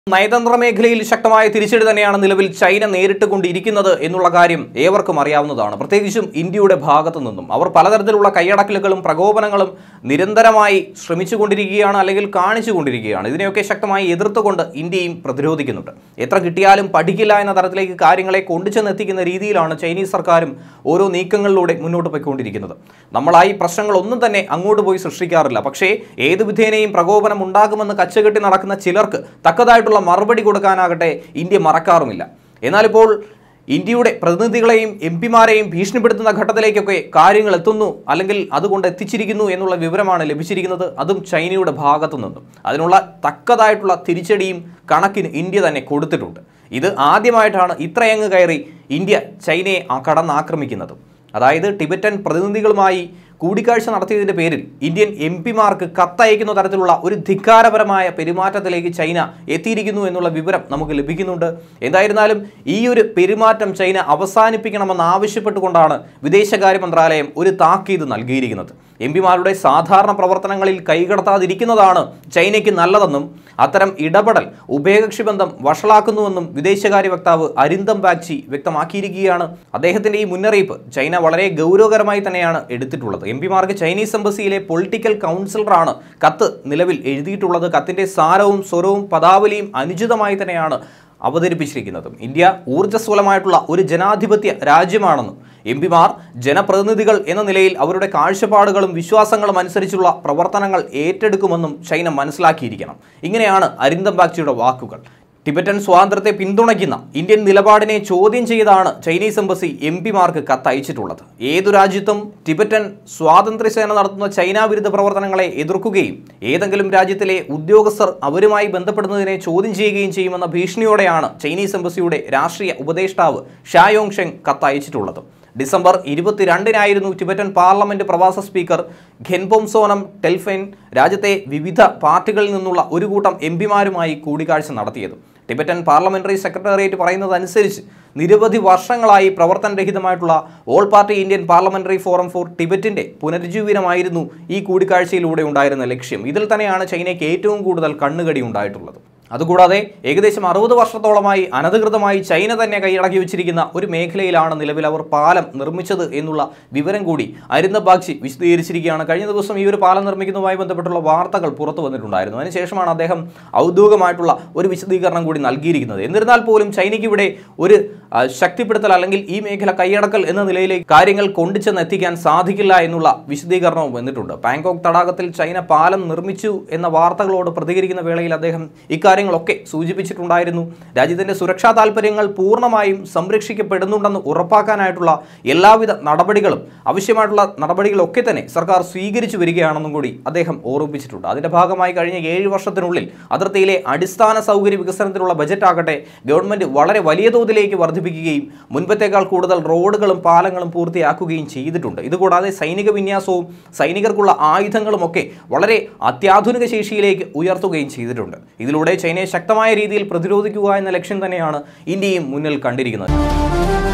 നയതന്ത്ര മേഖലയിൽ ശക്തമായ തിരിച്ചടി തന്നെയാണ് നിലവിൽ ചൈന നേരിട്ട് കൊണ്ടിരിക്കുന്നത് എന്നുള്ള കാര്യം ഏവർക്കും അറിയാവുന്നതാണ് പ്രത്യേകിച്ചും ഇന്ത്യയുടെ ഭാഗത്തു നിന്നും അവർ പലതരത്തിലുള്ള കൈയടക്കലുകളും പ്രകോപനങ്ങളും നിരന്തരമായി ശ്രമിച്ചുകൊണ്ടിരിക്കുകയാണ് അല്ലെങ്കിൽ കാണിച്ചുകൊണ്ടിരിക്കുകയാണ് ഇതിനെയൊക്കെ ശക്തമായി എതിർത്തുകൊണ്ട് ഇന്ത്യയും പ്രതിരോധിക്കുന്നുണ്ട് എത്ര കിട്ടിയാലും പഠിക്കില്ല എന്ന തരത്തിലേക്ക് കാര്യങ്ങളെ കൊണ്ടുചെന്നെത്തിക്കുന്ന രീതിയിലാണ് ചൈനീസ് സർക്കാരും ഓരോ നീക്കങ്ങളിലൂടെ മുന്നോട്ട് പോയിക്കൊണ്ടിരിക്കുന്നത് നമ്മളായി പ്രശ്നങ്ങളൊന്നും തന്നെ അങ്ങോട്ട് പോയി സൃഷ്ടിക്കാറില്ല പക്ഷേ ഏത് വിധേനയും പ്രകോപനം ഉണ്ടാകുമെന്ന് കച്ചകെട്ടി നടക്കുന്ന ചിലർക്ക് തക്കതായിട്ടുള്ള മറുപടി കൊടുക്കാനാകട്ടെ ഇന്ത്യ മറക്കാറുമില്ല എന്നാലിപ്പോൾ ഇന്ത്യയുടെ പ്രതിനിധികളെയും എം പിമാരെയും ഭീഷണിപ്പെടുത്തുന്ന ഘട്ടത്തിലേക്കൊക്കെ കാര്യങ്ങൾ എത്തുന്നു അല്ലെങ്കിൽ അതുകൊണ്ട് എത്തിച്ചിരിക്കുന്നു എന്നുള്ള വിവരമാണ് ലഭിച്ചിരിക്കുന്നത് അതും ചൈനയുടെ ഭാഗത്തു നിന്നും അതിനുള്ള തക്കതായിട്ടുള്ള തിരിച്ചടിയും കണക്കിന് ഇന്ത്യ തന്നെ കൊടുത്തിട്ടുണ്ട് ഇത് ആദ്യമായിട്ടാണ് ഇത്രയങ്ങ് കയറി ഇന്ത്യ ചൈനയെ ആ കടന്നാക്രമിക്കുന്നത് അതായത് ടിബറ്റൻ പ്രതിനിധികളുമായി കൂടിക്കാഴ്ച നടത്തിയതിന്റെ പേരിൽ ഇന്ത്യൻ എം പിമാർക്ക് കത്തയക്കുന്ന തരത്തിലുള്ള ഒരു ധിക്കാരപരമായ പെരുമാറ്റത്തിലേക്ക് ചൈന എത്തിയിരിക്കുന്നു എന്നുള്ള വിവരം നമുക്ക് ലഭിക്കുന്നുണ്ട് എന്തായിരുന്നാലും ഈ ഒരു പെരുമാറ്റം ചൈന അവസാനിപ്പിക്കണമെന്ന് ആവശ്യപ്പെട്ടുകൊണ്ടാണ് വിദേശകാര്യ മന്ത്രാലയം ഒരു താക്കീത് നൽകിയിരിക്കുന്നത് എം പിമാരുടെ സാധാരണ പ്രവർത്തനങ്ങളിൽ കൈകടത്താതിരിക്കുന്നതാണ് ചൈനയ്ക്ക് നല്ലതെന്നും അത്തരം ഇടപെടൽ ഉഭയകക്ഷി ബന്ധം വഷളാക്കുന്നുവെന്നും വിദേശകാര്യ വക്താവ് അരിന്തം ബാഗ്ചി വ്യക്തമാക്കിയിരിക്കുകയാണ് അദ്ദേഹത്തിന്റെ ഈ മുന്നറിയിപ്പ് ചൈന വളരെ ഗൗരവകരമായി തന്നെയാണ് എടുത്തിട്ടുള്ളത് എം പിമാർക്ക് ചൈനീസ് എംബസിയിലെ പൊളിറ്റിക്കൽ കൗൺസിലറാണ് കത്ത് നിലവിൽ എഴുതിയിട്ടുള്ളത് കത്തിന്റെ സാരവും സ്വരവും പദാവലിയും അനുചിതമായി തന്നെയാണ് അവതരിപ്പിച്ചിരിക്കുന്നതും ഇന്ത്യ ഊർജ്ജസ്വലമായിട്ടുള്ള ഒരു ജനാധിപത്യ രാജ്യമാണെന്നും എം പിമാർ ജനപ്രതിനിധികൾ എന്ന നിലയിൽ അവരുടെ കാഴ്ചപ്പാടുകളും വിശ്വാസങ്ങളും അനുസരിച്ചുള്ള പ്രവർത്തനങ്ങൾ ഏറ്റെടുക്കുമെന്നും ചൈന മനസ്സിലാക്കിയിരിക്കണം ഇങ്ങനെയാണ് അരിന്തം ബാഗ്ചിയുടെ വാക്കുകൾ ടിബറ്റൻ സ്വാതന്ത്ര്യത്തെ പിന്തുണയ്ക്കുന്ന ഇന്ത്യൻ നിലപാടിനെ ചോദ്യം ചെയ്താണ് ചൈനീസ് എംബസി എം പിമാർക്ക് കത്തയച്ചിട്ടുള്ളത് ഏതു രാജ്യത്തും ടിബറ്റൻ സ്വാതന്ത്ര്യസേന നടത്തുന്ന ചൈന വിരുദ്ധ പ്രവർത്തനങ്ങളെ എതിർക്കുകയും ഏതെങ്കിലും രാജ്യത്തിലെ ഉദ്യോഗസ്ഥർ അവരുമായി ബന്ധപ്പെടുന്നതിനെ ചോദ്യം ചെയ്യുകയും ചെയ്യുമെന്ന ഭീഷണിയോടെയാണ് ചൈനീസ് എംബസിയുടെ രാഷ്ട്രീയ ഉപദേഷ്ടാവ് ഷായോങ് ഷെങ് കത്തയച്ചിട്ടുള്ളത് ഡിസംബർ ഇരുപത്തിരണ്ടിനായിരുന്നു ടിബറ്റൻ പാർലമെന്റ് പ്രവാസ സ്പീക്കർ ഖെൻപോംസോനം ടെൽഫെൻ രാജ്യത്തെ വിവിധ പാർട്ടികളിൽ നിന്നുള്ള ഒരു കൂട്ടം എം പിമാരുമായി കൂടിക്കാഴ്ച നടത്തിയത് ടിബറ്റൻ പാർലമെന്ററി സെക്രട്ടേറിയറ്റ് പറയുന്നതനുസരിച്ച് നിരവധി വർഷങ്ങളായി പ്രവർത്തനരഹിതമായിട്ടുള്ള all party Indian parliamentary forum for ടിബറ്റിന്റെ പുനരുജ്ജീവനമായിരുന്നു ഈ കൂടിക്കാഴ്ചയിലൂടെ ഉണ്ടായിരുന്ന ലക്ഷ്യം ഇതിൽ തന്നെയാണ് ചൈനയ്ക്ക് ഏറ്റവും കൂടുതൽ കണ്ണുകടി ഉണ്ടായിട്ടുള്ളത് അതുകൂടാതെ ഏകദേശം അറുപത് വർഷത്തോളമായി അനധികൃതമായി ചൈന തന്നെ കൈയടക്കി വെച്ചിരിക്കുന്ന ഒരു മേഖലയിലാണ് നിലവിൽ അവർ പാലം നിർമ്മിച്ചത് എന്നുള്ള വിവരം കൂടി അരിന്ദ ബാഗ്ചി വിശദീകരിച്ചിരിക്കുകയാണ് കഴിഞ്ഞ ദിവസം ഈ ഒരു പാലം നിർമ്മിക്കുന്നതുമായി ബന്ധപ്പെട്ടുള്ള വാർത്തകൾ പുറത്തു വന്നിട്ടുണ്ടായിരുന്നു അതിനുശേഷമാണ് അദ്ദേഹം ഔദ്യോഗികമായിട്ടുള്ള ഒരു വിശദീകരണം കൂടി നൽകിയിരിക്കുന്നത് എന്നിരുന്നാൽ പോലും ചൈനയ്ക്ക് ഇവിടെ ഒരു ആ, ശക്തിപ്പെടുത്തൽ അല്ലെങ്കിൽ ഈ മേഖല കൈയടക്കൽ എന്ന നിലയിലേക്ക് കാര്യങ്ങൾ കൊണ്ടുചെന്ന് എത്തിക്കാൻ സാധിക്കില്ല എന്നുള്ള വിശദീകരണവും വന്നിട്ടുണ്ട് പാങ്കോക്ക് തടാകത്തിൽ ചൈന പാലം നിർമ്മിച്ചു എന്ന വാർത്തകളോട് പ്രതികരിക്കുന്ന വേളയിൽ അദ്ദേഹം ഇക്കാര്യങ്ങളൊക്കെ സൂചിപ്പിച്ചിട്ടുണ്ടായിരുന്നു രാജ്യത്തിന്റെ സുരക്ഷാ താൽപ്പര്യങ്ങൾ പൂർണ്ണമായും സംരക്ഷിക്കപ്പെടുന്നുണ്ടെന്ന് ഉറപ്പാക്കാനായിട്ടുള്ള എല്ലാവിധ നടപടികളും ആവശ്യമായിട്ടുള്ള നടപടികളൊക്കെ തന്നെ സർക്കാർ സ്വീകരിച്ചു വരികയാണെന്നും കൂടി അദ്ദേഹം ഓർമ്മിപ്പിച്ചിട്ടുണ്ട് അതിന്റെ ഭാഗമായി കഴിഞ്ഞ ഏഴ് വർഷത്തിനുള്ളിൽ അതിർത്തിയിലെ അടിസ്ഥാന സൗകര്യ വികസനത്തിനുള്ള ബജറ്റ് ആകട്ടെ ഗവൺമെന്റ് വളരെ വലിയ തോതിലേക്ക് വർദ്ധിപ്പിക്കുകയും മുൻപത്തേക്കാൾ കൂടുതൽ റോഡുകളും പാലങ്ങളും പൂർത്തിയാക്കുകയും ചെയ്തിട്ടുണ്ട് ഇതുകൂടാതെ സൈനിക വിന്യാസവും സൈനികർക്കുള്ള ആയുധങ്ങളും ഒക്കെ വളരെ അത്യാധുനിക ശേഷിയിലേക്ക് ഉയർത്തുകയും ചെയ്തിട്ടുണ്ട് ഇതിലൂടെ ചൈനയെ ശക്തമായ രീതിയിൽ പ്രതിരോധിക്കുക എന്ന ലക്ഷ്യം തന്നെയാണ് ഇന്ത്യയും മുന്നിൽ കണ്ടിരിക്കുന്നത്